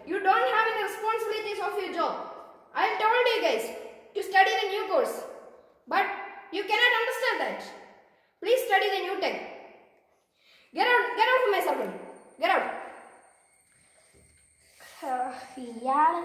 you don't have any responsibilities of your job. I told you guys to study the new course, but you cannot understand that. Please study the new tech. Get out, get out from my circle. Get out. ഇയാള്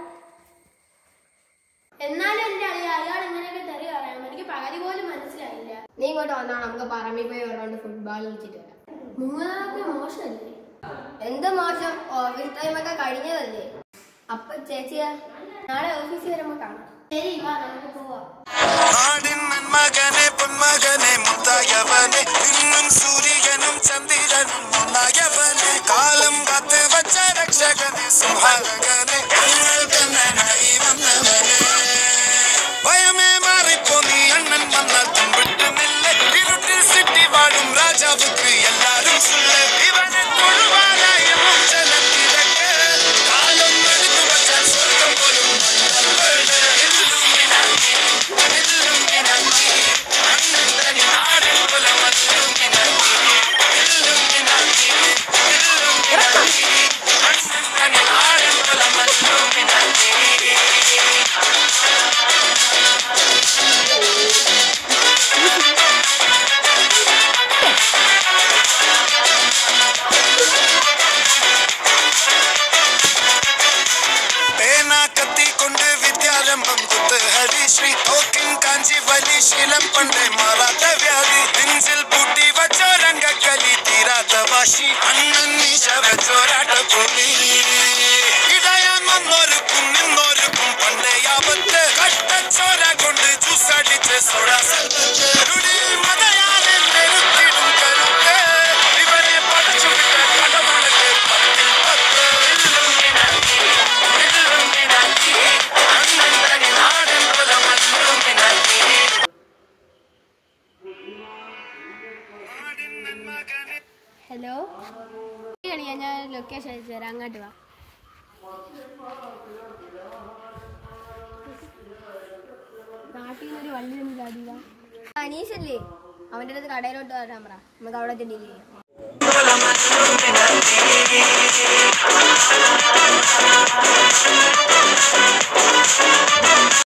എന്നാലും എന്റെ അളിയ അയാൾ ഇങ്ങനെയൊക്കെ തെറി പറയാം എനിക്ക് പകുതി പോലും മനസ്സിലായില്ല നീ ഇങ്ങോട്ട് വന്നാ നമുക്ക് പറമ്പിൽ പോയി ഒരാണ്ട് ഫുട്ബോൾ കളിച്ചിട്ട് വരാം മൂന്നാമത്തെ മോശമല്ലേ എന്ത് മോശം ഓഫീസ് ടൈം ഒക്കെ കഴിഞ്ഞതല്ലേ അപ്പൊ ചേച്ചിയാ നാളെ ഓഫീസിൽ വരുമ്പോ കാണാം ശരി വാ നമുക്ക് പോവാം നാടിൻ നന്മകനെ പൊന്മകനെ മുത്തായവനെ ഇന്നും സൂര്യനും ചന്ദ്രനും ഒന്നായവനെ കാലം കാത്ത് വച്ച രക്ഷകനെ സംഹാരകനെ ഞങ്ങൾക്കെന്നായി വന്നവനെ ഭയമേ മാറിപ്പോ നീ അണ്ണൻ വന്നാൽ തുമ്പിട്ട് നില്ല് ഇരുട്ടിൽ സിറ്റി വാഴും രാജാവുക്ക് എല്ലാരും സുല്ല് ഇവനെ തൊഴുവാനായ മുഞ്ചലത്തിരക്ക് കാലം എടുത്തു വച്ചാൽ സ്വർഗം പോലും മണ്ണൽ Illuminati, Illuminati, അണ്ണൻ തനി നാടൻ കുലമല്ലുമിനത്തി. Illuminati, Illuminati, അണ്ണൻ തനി നാടൻ കുലമല്ലുമിനത്തി. പേന കത്തിക്കൊണ്ട് വിദ്യാരംഭം കുത്ത് ഹരിശ്രീ തോക്കിൻ കാഞ്ചി വലി ശീലം പണ്ടേ മാറാത്ത വ്യാധി നെഞ്ചിൽ പൂട്ടി വച്ചോരംഗക്കലി തീരാത്ത വാശി അണ്ണൻ നീശ വെച്ചോരാട്ട പൊലി ഇടയാൻ വന്നോർക്കും നിന്നോർക്കും പണ്ടേ ആപത്ത് കട്ടച്ചോര കൊണ്ട് ജ്യൂസടിച്ച് സോഡ സൽപ്പത്ത് രുടി മതയാലിൽ നെരുത്തിടും കരുത്ത് ഇവനെ പടച്ചു വിട്ട കടമുള്ളത് പത്തിൽ പത്ത് ഇല്ലുമിനത്തി ഇല്ലുമിനത്തി അണ്ണൻ തനി നാടൻ കുലമല്ലുമിനത്തി നാടിൻ നന്മകനെ ഹലോ കളിയാ ഞാൻ ലൊക്കേഷൻ അയച്ചു തരാം അങ്ങോട്ട് വാ നാട്ടിൽ നിന്നൊരു വള്ളി ഒന്ന് ചാടിയില്ല അനീഷല്ലേ അവന്റെ അടുത്ത് കടയിലോട്ട് വരാൻ പറ നമുക്ക് അവിടെ ഡീൽ ചെയ്യാം കുലമല്ലുമിനത്തി